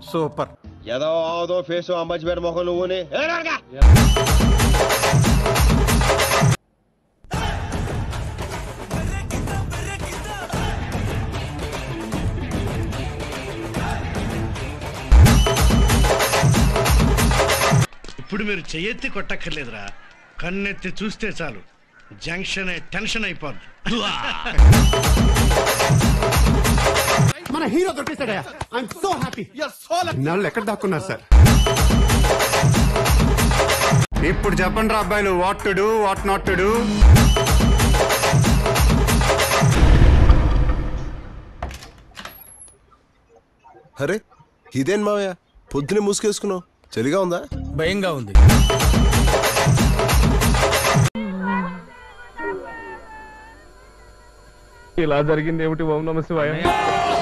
Super ఏదో ఆదో face అంబచ్చిపేట మొహం నువ్వుని ఏ రాడుగా. ఇప్పుడు మీరు చెయ్యెత్తి కొట్టక్కర్లేదురా కన్నెత్తి చూస్తే చాలు జంక్షన్ టెన్షన్ అయిపోద్ది మన హీరో దొరికేశాడయ్యా ఐఎమ్ సో హ్యాపీ ఇన్నాళ్ళు ఎక్కడ దాక్కున్నారు సార్ ఇప్పుడు చెప్పండి రా అబ్బాయిలు what to do what not to do అరే ఇదేం మావయ్య పొద్దునే మూసుకేసుకున్నావు చలిగా ఉందా భయంగా ఉంది ఇలా జరిగింది ఏమిటి ఓం నమ శివాయ